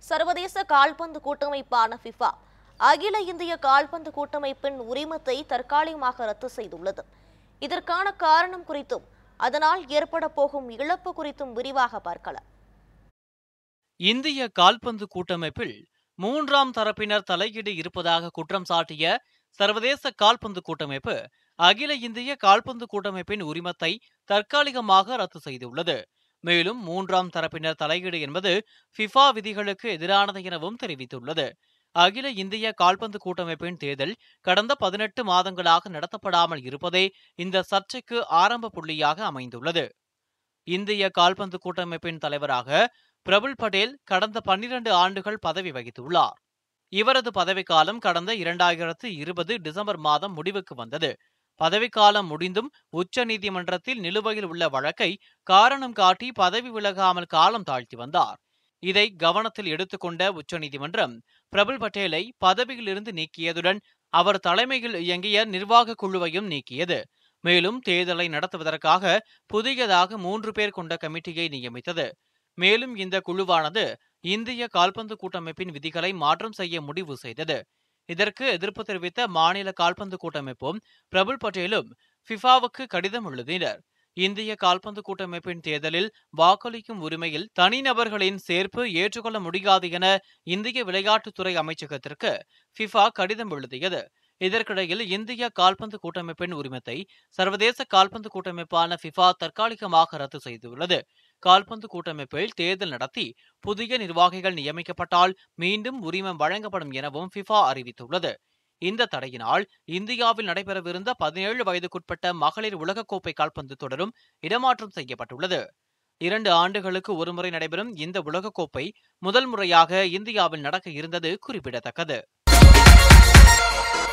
சர்வதேச கால்பந்து கூட்டமைப்பான ஃபிஃபா அகில இந்திய கால்பந்து கூட்டமைப்பின் உரிமத்தை தற்காலிகமாக ரத்து செய்துள்ளது இதற்கான காரணம் குறித்தும் அதனால் ஏற்பட போகும் இழப்பு குறித்தும் விரிவாக பார்க்கலாம் இந்திய கால்பந்து கூட்டமைப்பில் மூன்றாம் தரப்பினர் தலையீடு இருப்பதாக குற்றம் சாட்டிய சர்வதேச கால்பந்து கூட்டமைப்பு அகில இந்திய கால்பந்து கூட்டமைப்பின் உரிமத்தை தற்காலிகமாக ரத்து செய்துள்ளது மேலும் மூன்றாம் தரப்பினர் தலையீடு என்பது ஃபிஃபா விதிகளுக்கு எதிரானது எனவும் தெரிவித்துள்ளது அகில இந்திய கால்பந்து கூட்டமைப்பின் தேர்தல் கடந்த பதினெட்டு மாதங்களாக நடத்தப்படாமல் இருப்பதே இந்த சர்ச்சைக்கு ஆரம்ப புள்ளியாக அமைந்துள்ளது இந்திய கால்பந்து கூட்டமைப்பின் தலைவராக பிரபுல் படேல் கடந்த பன்னிரண்டு ஆண்டுகள் பதவி வகித்துள்ளார் இவரது பதவிக்காலம் கடந்த இரண்டாயிரத்து இருபது டிசம்பர் மாதம் முடிவுக்கு வந்தது பதவிக்காலம் முடிந்தும் உச்ச நீதிமன்றத்தில் நிலுவையில் உள்ள வழக்கை காரணம் காட்டி பதவி விலகாமல் காலம் தாழ்த்தி வந்தார் இதை கவனத்தில் எடுத்துக்கொண்ட உச்சநீதிமன்றம் பிரபுல் பட்டேலை பதவியிலிருந்து நீக்கியதுடன் அவர் தலைமையில் இயங்கிய நிர்வாக குழுவையும் நீக்கியது மேலும் தேர்தலை நடத்துவதற்காக புதியதாக மூன்று பேர் கொண்ட கமிட்டியை நியமித்தது மேலும் இந்த குழுவானது இந்திய கால்பந்து கூட்டமைப்பின் விதிகளை மாற்றம் செய்ய முடிவு செய்தது இதற்கு எதிர்ப்பு தெரிவித்த மாநில கால்பந்து கூட்டமைப்பும் பிரபுல் பட்டேலும் ஃபிஃபாவுக்கு கடிதம் எழுதினர் இந்திய கால்பந்து கூட்டமைப்பின் தேர்தலில் வாக்களிக்கும் உரிமையில் தனிநபர்களின் சேர்ப்பு ஏற்றுக்கொள்ள முடியாது என இந்திய விளையாட்டுத்துறை அமைச்சகத்திற்கு ஃபிஃபா கடிதம் எழுதியது இதற்கிடையில் இந்திய கால்பந்து கூட்டமைப்பின் உரிமத்தை சர்வதேச கால்பந்து கூட்டமைப்பான ஃபிஃபா தற்காலிகமாக ரத்து செய்துள்ளது கால்பந்து கூட்டமைப்பில் தேர்தல் நடத்தி புதிய நிர்வாகிகள் நியமிக்கப்பட்டால் மீண்டும் உரிமம் வழங்கப்படும் எனவும் ஃபிஃபா அறிவித்துள்ளது இந்த தடையினால் இந்தியாவில் நடைபெறவிருந்த பதினேழு வயதுக்குட்பட்ட மகளிர் உலகக்கோப்பை கால்பந்து தொடரும் இடமாற்றம் செய்யப்பட்டுள்ளது இரண்டு ஆண்டுகளுக்கு ஒருமுறை நடைபெறும் இந்த உலகக்கோப்பை முதல் முறையாக இந்தியாவில் நடக்க இருந்தது குறிப்பிடத்தக்கது